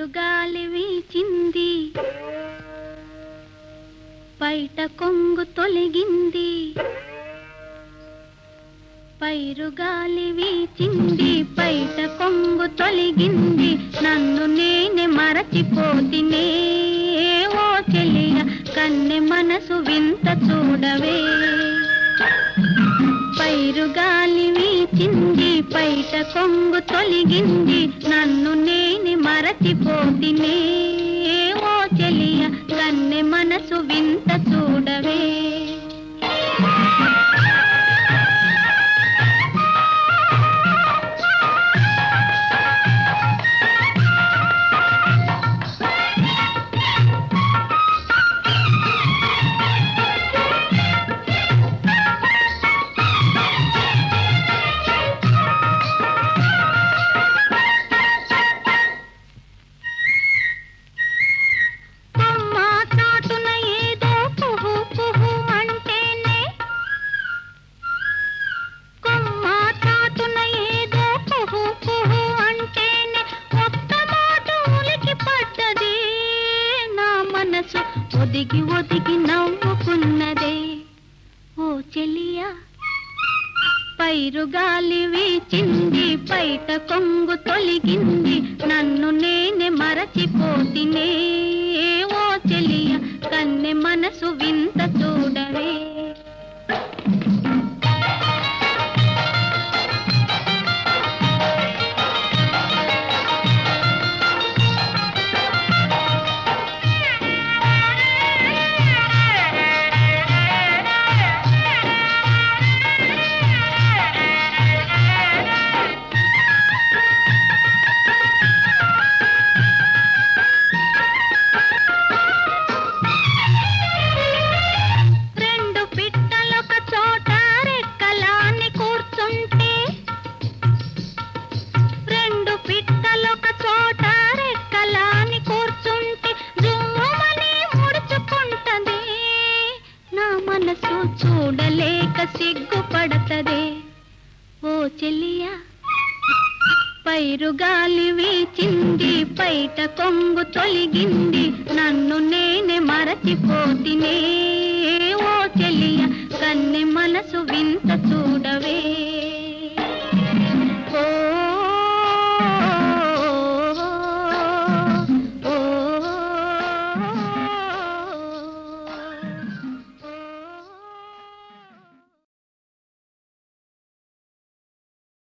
పైరుగాలి వీచింది బయట కొంగు తొలగింది పైరుగాలి వీచింది బయట కొంగు తొలగింది నన్ను నేనే మరచిపోతినే ఓ చెలియ కన్నె మనసు వింత చూడవే పైరుగాలి వీచింది బయట కొంగు తొలగింది నన్ను నేనే మరచిపోతినే ఓ చెలియ కన్నె మనసు వింత చూడవే కొమ్మ చాటున ఏదో కుహు కుహు అంటేనే కొమ్మ చాటున ఏదో కుహు కుహు అంటేనే ఒక్క మాట ఉలికి పడ్డది నా మనసు ఒదిగి ఒదిగి నవ్వుకున్నదే ఓ చెలియా పైరుగాలి వీచింది బయట కొంగు తొలగింది నన్ను నేనే మరచిపోతినే ఓ చెలియ కన్నె మనసు వింత చూడవే రెండు పిట్టలొక చోట రెక్కలాని కూర్చుంటే రెండు పిట్టలొక చోట రెక్కలాని కూర్చుంటే జుమ్మని ముడుచుకుంటది నా మనసు చూడలేక సిగ్గుపడతదే ఓ చెల్లియా పైరుగాలి వీచింది బయట కొంగు తొలగింది నన్ను నేనే మరచిపోతినే ఓ చెలియ కన్నె మనసు వింత చూడ